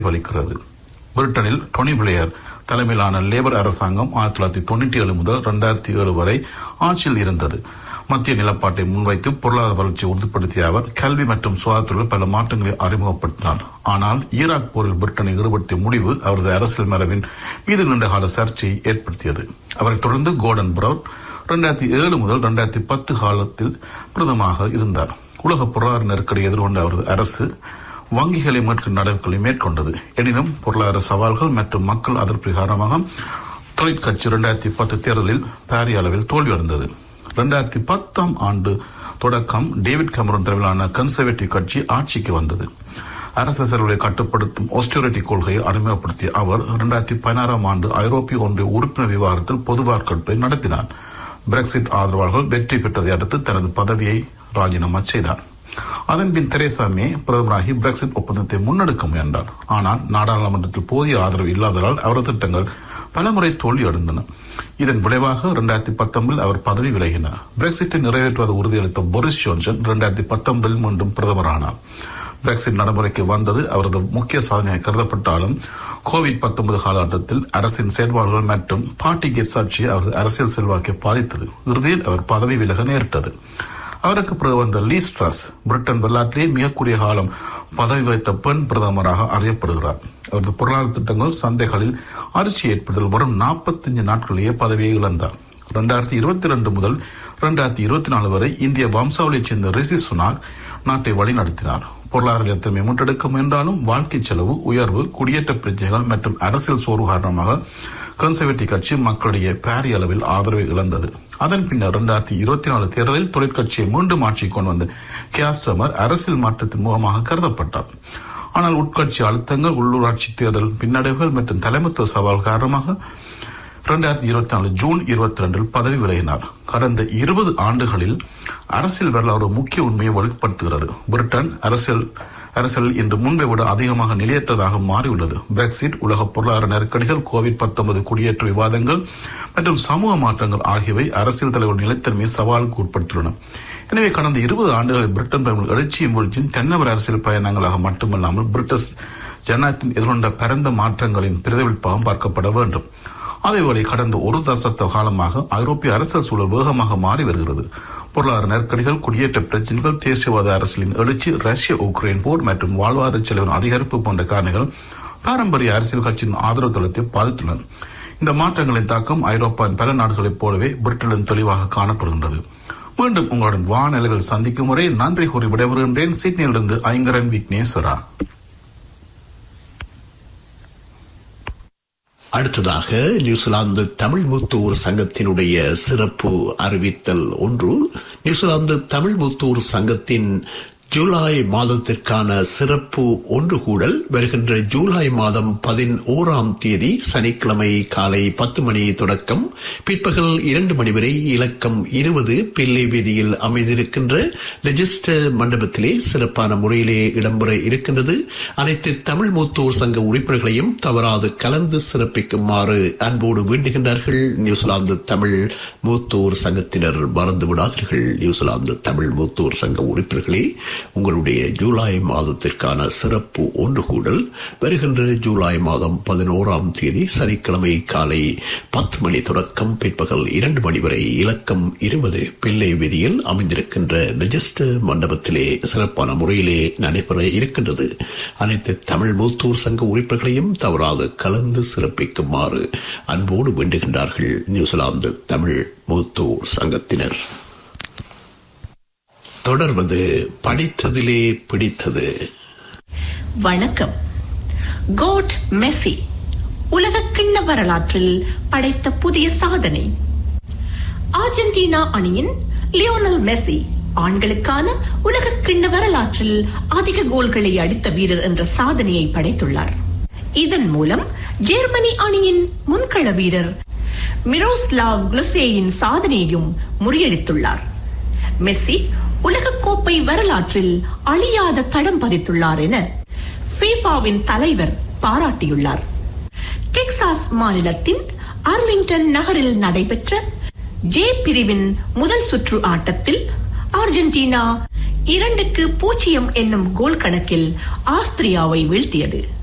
பிரதிபலிக்கிறது பிரிட்டனில் Tony player தலைமையிலான லேபர் அரசாங்கம் ஆயிரத்தி தொள்ளாயிரத்தி தொண்ணூற்றி ஏழு முதல் இரண்டாயிரத்தி ஏழு வரை ஆட்சியில் இருந்தது மத்திய நிலப்பாட்டை முன்வைத்து பொருளாதார வளர்ச்சியை உறுதிப்படுத்திய அவர் கல்வி மற்றும் சுகாதாரத்துறையில் பல மாற்றங்களை அறிமுகப்படுத்தினார் ஆனால் ஈராக் போரில் பிரிட்டனை ஈடுபடுத்திய முடிவு அவரது அரசியல் மரபின் மீது நீண்டகால சர்ச்சையை ஏற்படுத்தியது அவரைத் தொடர்ந்து கோர்டன் பிரவுன் இரண்டாயிரத்தி ஏழு முதல் இரண்டாயிரத்தி பத்து காலத்தில் பிரதமாக இருந்தார் உலக பொருளாதார நெருக்கடி எதிர்கொண்ட அவரது அரசு வங்கிகளை மீட்கும் நடவடிக்கைகளை மேற்கொண்டது எனினும் பொருளாதார சவால்கள் மற்றும் மக்கள் அதிருப்தி காரணமாக தொழிற்கட்சி இரண்டாயிரத்தி பத்து தேர்தலில் பாரிய அளவில் தோல்வியடைந்தது இரண்டாயிரத்தி பத்தாம் ஆண்டு தொடக்கம் டேவிட் கமரன் தலைமையிலான கன்சர்வேட்டிவ் கட்சி ஆட்சிக்கு வந்தது அரசு செலவுகளை கட்டுப்படுத்தும் ஆஸ்டிரிட்டி கொள்கையை அறிமுகப்படுத்திய அவர் இரண்டாயிரத்தி பதினாறாம் ஆண்டு ஐரோப்பிய ஒன்றிய உறுப்பினர் விவகாரத்தில் பொது வாக்கெடுப்பை நடத்தினார் பிரெக்சிட் ஆதரவாளர்கள் வெற்றி பெற்றதை அடுத்து தனது பதவியை ராஜினாமா செய்தார் அதன்பின் தெரேசா மே பிரதமராகி பிரெக்சிட் ஒப்பந்தத்தை முன்னெடுக்க முயன்றார் ஆனால் நாடாளுமன்றத்தில் போதிய ஆதரவு இல்லாததால் அவரது திட்டங்கள் பலமுறை தோல்வியடைந்தன இதன் விளைவாக இரண்டாயிரத்தி பத்தொன்பதில் அவர் பதவி விலகினார் பிரெக்சிட்டை நிறைவேற்றுவதை உறுதியளித்த போரிஸ் ஜான்சன் இரண்டாயிரத்தி பத்தொன்பதில் மீண்டும் பிரதமரானார் பிரெக்சிட் நடைமுறைக்கு வந்தது அவரது முக்கிய சாதனையாக கருதப்பட்டாலும் கோவிட் பத்தொன்பது காலகட்டத்தில் அரசின் செயல்பாடுகள் மற்றும் பார்ட்டி கெட்ஸ் ஆட்சி அவரது அரசியல் செல்வாக்கை பாதித்தது இறுதியில் அவர் பதவி விலக நேரிட்டது அவருக்கு பிறகு வந்த லீஸ் ட்ரஸ் பிரிட்டன் வரலாற்றிலேயே மிகக்கூடிய காலம் பதவி வைத்த பெண் பிரதமராக அறியப்படுகிறார் அவரது பொருளாதார திட்டங்கள் சந்தைகளில் அரிசி ஏற்படுதல் வரும் நாற்பத்தஞ்சு நாட்களிலேயே பதவியை இழந்தார் இரண்டாயிரத்தி இருபத்தி ரெண்டு முதல் இரண்டாயிரத்தி இருபத்தி நாலு வரை இந்திய வம்சாவளியைச் சேர்ந்த ரிஷி சுனாக் நாட்டை வழிநடத்தினார் பொருளாதார நிலைத்தன்மை முன்னெடுக்க முயன்றாலும் வாழ்க்கை செலவு உயர்வு குடியேற்ற பிரச்சனைகள் மற்றும் அரசியல் சோர்வு காரணமாக கன்சர்வேட்டிவ் கட்சி மக்களிடையே பாரிய அளவில் ஆதரவை இழந்தது அதன் பின்னர் இரண்டாயிரத்தி இருபத்தி நாலு தேர்தலில் தொழிற்கட்சியை மீண்டும் ஆட்சிக்கு கொண்டு வந்த கேஸ்டமர் அரசியல் மாற்றத்தின் முகமாக கருதப்பட்டார் ஆனால் உட்கட்சி அழுத்தங்கள் உள்ளூராட்சி தேர்தல் பின்னடைவுகள் மற்றும் தலைமைத்துவ சவால் காரணமாக இரண்டாயிரத்தி இருபத்தி நாலு ஜூன் இருபத்தி ரெண்டில் பதவி விலகினார் கடந்த இருபது ஆண்டுகளில் அரசியல் வரலாறு முக்கிய உண்மையை வெளிப்படுத்துகிறது பிரிட்டன் அரசியல் அரசியல் இன்று முன்பை விட அதிகமாக நிலையற்றதாக மாறியுள்ளது பிரெக்சிட் உலக பொருளாதார நெருக்கடிகள் கோவிட் பத்தொன்பது குடியேற்ற விவாதங்கள் மற்றும் சமூக மாற்றங்கள் ஆகியவை அரசியல் தலைவர் நிலைத்தன்மையை சவாலுக்கு உட்பட்டுள்ளன எனவே கடந்த இருபது ஆண்டுகளில் பிரிட்டன் பயணங்கள் எழுச்சியும் வீழ்ச்சியும் தென்னவர் அரசியல் பயணங்களாக மட்டுமல்லாமல் பிரிட்டிஷ் ஜனநாயகத்தின் எதிர்கொண்ட பரந்த மாற்றங்களின் பிரதிபலிப்பாகவும் பார்க்கப்பட வேண்டும் அதேவேளை கடந்த ஒரு தசத்த காலமாக ஐரோப்பிய அரசியல் சூழல் வேகமாக மாறி வருகிறது பொருளாதார நெருக்கடிகள் குடியேற்ற பிரச்சினைகள் தேசியவாத அரசியலின் எழுச்சி ரஷ்ய உக்ரைன் போர் மற்றும் வாழ்வாதார செலவின் அதிகரிப்பு போன்ற காரணிகள் பாரம்பரிய அரசியல் கட்சியின் ஆதரவு தளத்தை பாதித்துள்ளன இந்த மாற்றங்களின் தாக்கம் ஐரோப்பாவின் பல நாடுகளைப் போலவே பிரிட்டனிலும் தெளிவாக காணப்படுகின்றது மீண்டும் உங்களுடன் வானிலைகள் சந்திக்கும் முறை நன்றி கூறி விடைபெறுகின்றேன் சிட்னியிலிருந்து ஐங்கரன் விக்னேஸ்வரா அடுத்ததாக நியூசிலாந்து தமிழ் முத்தூர் சங்கத்தினுடைய சிறப்பு அறிவித்தல் ஒன்று நியூசிலாந்து தமிழ் முத்தூர் சங்கத்தின் ஜூலை மாதத்திற்கான சிறப்பு ஒன்று கூடல் வருகின்ற ஜூலை மாதம் பதினோராம் தேதி சனிக்கிழமை காலை பத்து மணி தொடக்கம் பிற்பகல் இரண்டு மணி வரை இலக்கம் இருபது பிள்ளை வீதியில் அமைந்திருக்கின்ற ரெஜிஸ்டர் மண்டபத்திலே சிறப்பான முறையிலே இடம்பெற இருக்கின்றது அனைத்து தமிழ் மூத்தோர் சங்க உறுப்பினர்களையும் தவறாது கலந்து சிறப்பிக்குமாறு அன்போடு வேண்டுகின்றார்கள் நியூசிலாந்து தமிழ் மூத்தோர் சங்கத்தினர் மறந்து விடாதீர்கள் நியூசிலாந்து தமிழ் மூத்தோர் சங்க உறுப்பினர்களே உங்களுடைய ஜூலை மாதத்திற்கான சிறப்பு ஒன்று கூடல் வருகின்ற ஜூலை மாதம் பதினோராம் தேதி சனிக்கிழமை காலை பத்து மணி தொடக்கம் பிற்பகல் இரண்டு மணி வரை இலக்கம் இருபது பிள்ளை வீதியில் அமைந்திருக்கின்ற ரெஜிஸ்டர் மண்டபத்திலே சிறப்பான முறையிலே நடைபெற இருக்கின்றது அனைத்து தமிழ் மூத்தூர் சங்க உறுப்பினர்களையும் தவறாது கலந்து சிறப்பிக்குமாறு அன்போடு வேண்டுகின்றார்கள் நியூசிலாந்து தமிழ் மூத்தூர் சங்கத்தினர் தொடர்வது படித்ததிலே பிடித்தது வணக்கம் கோட் மெஸ்ஸி உலக கிண்ண வரலாற்றில் படைத்த புதிய சாதனை அர்ஜென்டினா அணியின் லியோனல் மெஸ்ஸி ஆண்களுக்கான உலக கிண்ண வரலாற்றில் அதிக கோல்களை அடித்த வீரர் என்ற சாதனையை படைத்துள்ளார் இதன் மூலம் ஜெர்மனி அணியின் முன்கள வீரர் மிரோஸ்லாவ் குலசேயின் சாதனையையும் முறியடித்துள்ளார் மெஸ்ஸி உலகக்கோப்பை வரலாற்றில் அழியாத தடம் பதித்துள்ளார் என ஃபீஃபாவின் தலைவர் பாராட்டியுள்ளார் டெக்சாஸ் மாநிலத்தின் அர்லிங்டன் நகரில் நடைபெற்ற ஜே பிரிவின் முதல் சுற்று ஆட்டத்தில் அர்ஜென்டினா இரண்டுக்கு பூஜ்ஜியம் என்னும் கோல் கணக்கில் ஆஸ்திரியாவை வீழ்த்தியது